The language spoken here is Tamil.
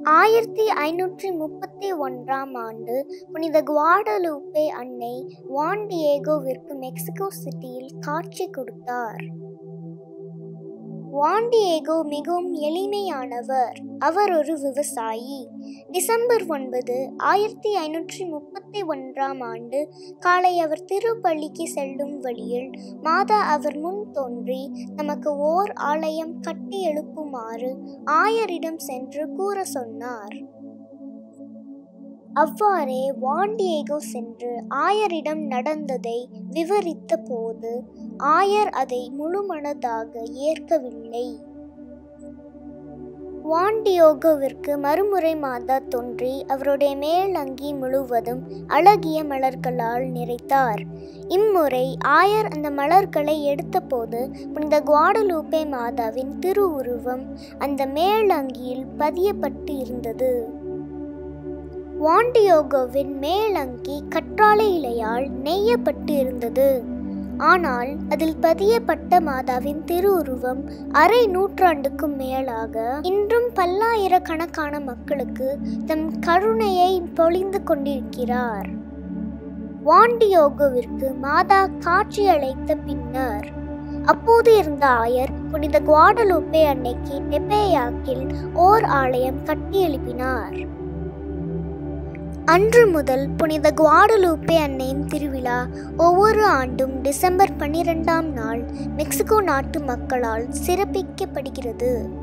ஆயிரத்தி ஐநூற்றி முப்பத்தி ஒன்றாம் ஆண்டு புனித குவாடலூப்பே அன்னை வான் டியேகோவிற்கு மெக்சிகோ சிட்டியில் காட்சி கொடுத்தார் வான் டியேகோ மிகவும் எளிமையானவர் அவர் ஒரு விவசாயி டிசம்பர் ஒன்பது ஆயிரத்தி ஐநூற்றி முப்பத்தி ஒன்றாம் ஆண்டு காலை அவர் திருப்பள்ளிக்கு செல்லும் வழியில் மாதா அவர் முன் தோன்றி நமக்கு ஓர் ஆலயம் கட்டி எழுப்புமாறு ஆயரிடம் சென்று கூற சொன்னார் அவ்வாறே வாண்டியேகோ சென்று ஆயரிடம் நடந்ததை விவரித்த போது ஆயர் அதை முழுமனதாக ஏற்கவில்லை வாண்டியோகோவிற்கு மறுமுறை மாதா தோன்றி அவருடைய மேலங்கி முழுவதும் அழகிய மலர்களால் நிறைத்தார் இம்முறை ஆயர் அந்த மலர்களை எடுத்தபோது புனித குவாடலூப்பே மாதாவின் திருவுருவம் அந்த மேலங்கியில் பதியப்பட்டு இருந்தது வாண்டியோகோவின் மேலங்கி கற்றாழை இலையால் நெய்யப்பட்டு இருந்தது ஆனால் அதில் பதியப்பட்ட மாதாவின் திருவுருவம் அரை நூற்றாண்டுக்கும் மேலாக இன்றும் பல்லாயிரக்கணக்கான மக்களுக்கு தம் கருணையை பொழிந்து கொண்டிருக்கிறார் வாண்டியோகோவிற்கு மாதா காட்சி அளித்த பின்னர் அப்போது இருந்த ஆயர் புனித குவாடலூப்பே அன்னைக்கு டெபேயாக்கில் ஓர் ஆலயம் கட்டி எழுப்பினார் அன்று முதல் புனித குவாடலூப்பே அன்னையின் திருவிழா ஒவ்வொரு ஆண்டும் டிசம்பர் பன்னிரெண்டாம் நாள் மெக்சிகோ நாட்டு மக்களால் சிறப்பிக்கப்படுகிறது